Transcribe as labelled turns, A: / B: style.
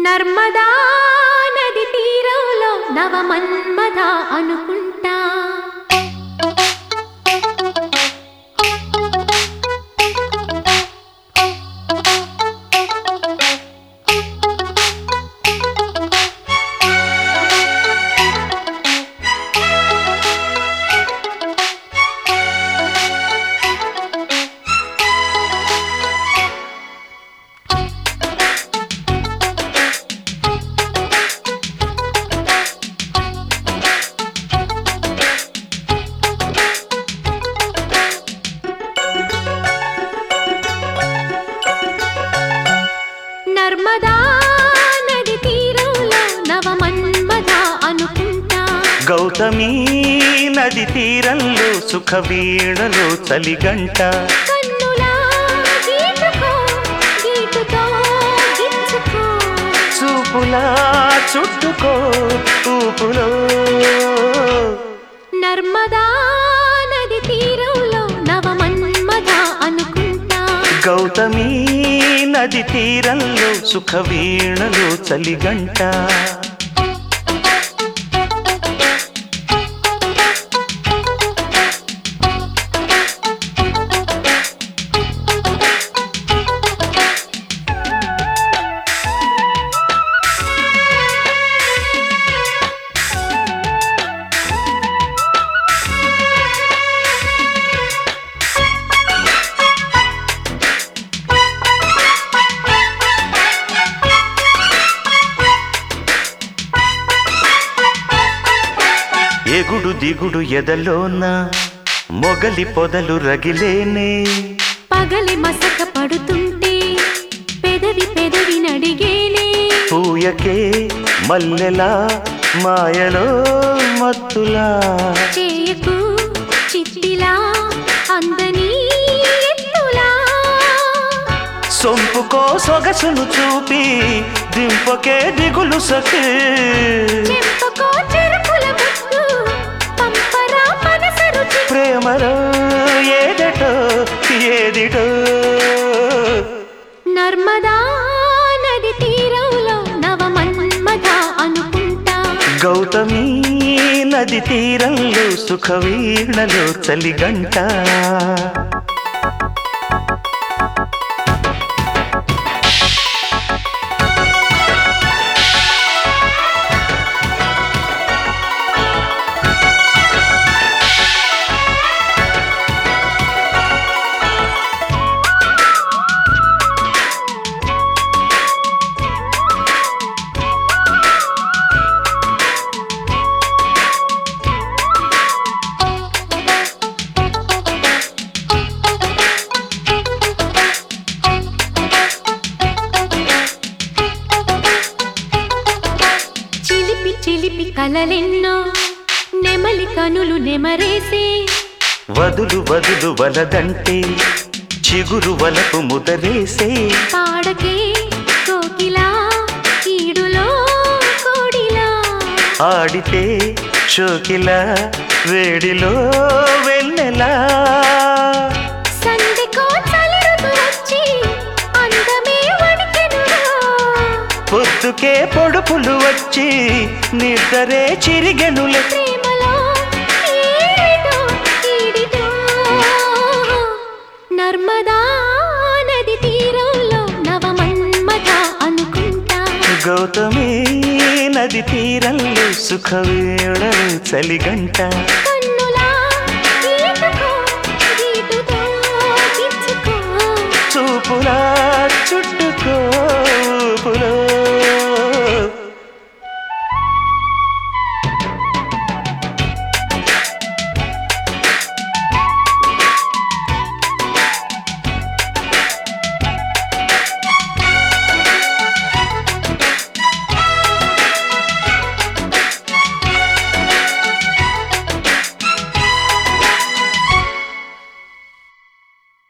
A: నర్మదా నది తీరంలో నవమన్మద అనుకుంటా నర్మదా నది తీరంలో నవమన్మద అనుకుంటా
B: గౌతమి నది తీరంలో సుఖ వీణలో చలిగంట
A: కన్నులా గీటుకో గీటుతో గిచ్చుకో
B: చూపులా చుట్టుకో ఊపులో
A: నర్మదా నది తీరంలో నవమన్మద అనుకుంటా
B: గౌతమి నది తీరంలో సుఖ వీణలో చలిగంట ఎగుడు దిగుడు ఎదలోన మొగలి పొదలు రగిలేనే
A: పగలి మసక పడుతుంటే పెదవి పెదవి నడిగేనే
B: పూయకే మల్లెలా మాయలో మత్తులా
A: చేయకు చిట్టిలా అందని ఎత్తులా
B: సొంపుకో సొగసును చూపి దింపకే దిగులు సఖి
A: చెంపకో చెరుకుల ముద్దు పంపరా మనస రుచి
B: ప్రేమలో ఏదటో ఏదిటో
A: నర్మదా నది తీరంలో నవమన్మథ అనుకుంటా
B: గౌతమి నది తీరంలో సుఖ వీణలో చలిగంట
A: చిలిపి చిలిపి కలలెన్నో నెమలి కనులు నెమరేసే
B: వదులు వదులు వలదంటే చిగురు వలపు ముదరేసే
A: పాడకే కోకిలా కీడులో కోడిలా
B: ఆడితే షోకిల వేడిలో వెన్నెలా
A: సంధికో చలిరుతు వచ్చి అందమే వణికెనురా
B: పొద్దుకే పొడుపులు వచ్చి నిద్రే చిరిగెనులే
A: ప్రేమలో ఏడిటో ఈడిటో నర్మదా నది తీరంలో నవమన్మథ అనుకుంటా
B: గౌతమి నది తీరంలో సుఖ వేళ చలిగంట
A: కన్నులా